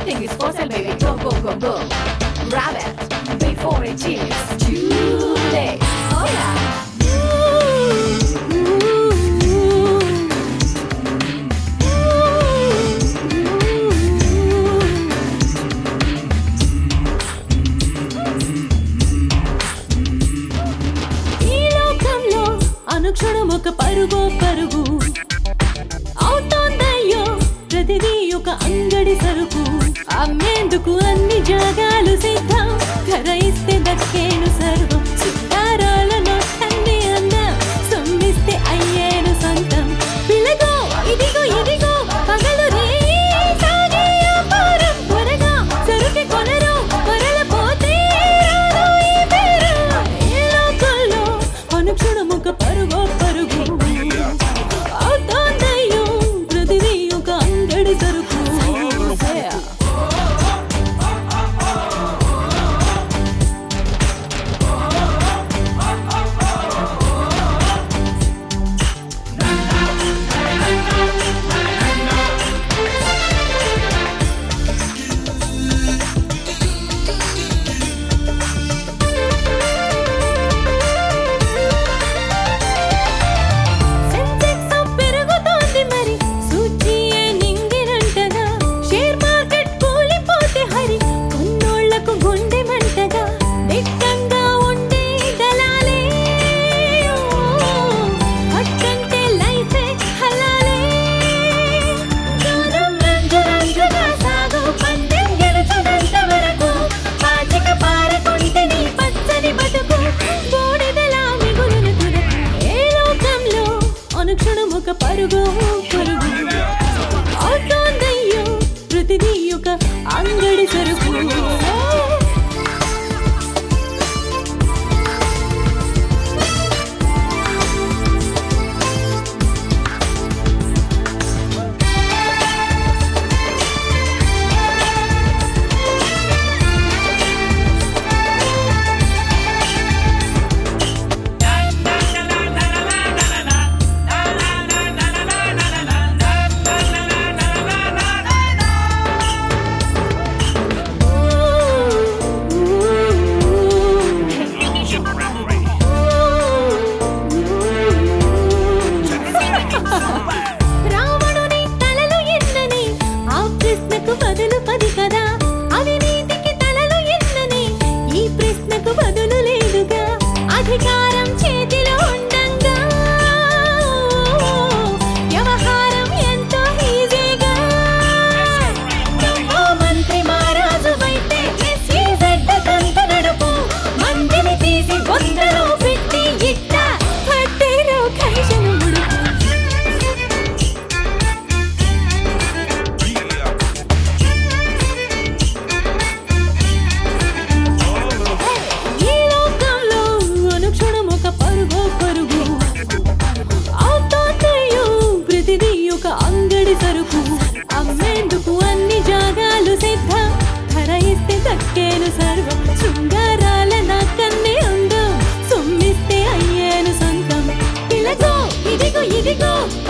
Everything is for sale, baby. Go, go, go, go. Grab it before it is too late. Oh yeah. ఈ లోకంలో అనుక్షణం ఒక పరుగో పరుగు అవుతోందయ్యో ప్రతిదీ ఒక అంగడి సరుకు అమ్మేందుకు అన్ని జాగాలు సిద్ధం ధర ఇస్తే దక్కేను సర్వం సింగారాలలో అన్ని అందం సొమ్మిస్తే అయ్యేను సొంతం పిలగో ఇదిగో ఇదిగో పగలు రే సాగే వ్యాపారం త్వరగా సరుకి కొనరు కొరలపోతే రాదు ఈ పేరు ఈ లోకంలో అనుక్షణం ఒక పరుగో పరుగు అవుతోందయ్యో ప్రతిదీ ఒక అంగడి సరుకు సెన్సెక్స్ పెరుగుతోంది మరి సూచీయే నింగినంటగా షేర్ మార్కెట్ కూలిపోతే హరి కొన్నోళ్లకు గుండె మంటగా దిట్టంగా ఉండే దళాలే అట్టంటే లైఫే హలాలే గానం రంజు రంజుగా సాగు పందెం గెలుచునంత వరకు పాచిక పారకుంటే నీ పచ్చని బతుకు బూడిదలా మిగులును తురకు ఏ లోకంలో అనుక్షణం ఒక పరుగు పరుగు అవుతోందయ్యో ప్రతిదీ ఒక అంగడి సరుకు రావణుని తలలు ఎన్నని ఆ ప్రశ్నకు బదులు పది కదా అవినీతికి తలలు ఎన్నని ఈ ప్రశ్నకు బదులు లేదుగా అధికారం చేతిలో ఉండంగా వ్యవహారం ఎంతో ఈజీగా నువ్వు మంత్రి మారాజువైతే SEZ కంత నడుపు మందిని తీసి బొందలో పెట్టి ఇట్ట పట్టేలో ఖైజను ముడుపు ఈ లోకంలో అనుక్షణం ఒక పరుగో పరుగు అవుతోందయ్యో ప్రతిదీ ఒక అంగడి సరుకు అమ్మేందుకు అన్ని జాగాలు సిద్ధం ధర ఇస్తే దక్కేను సర్వం శృంగారాల నాకన్నే ఉందో సొమ్మిస్తే అయ్యేను సొంతం ఇలాగో ఇదిగో ఇదిగో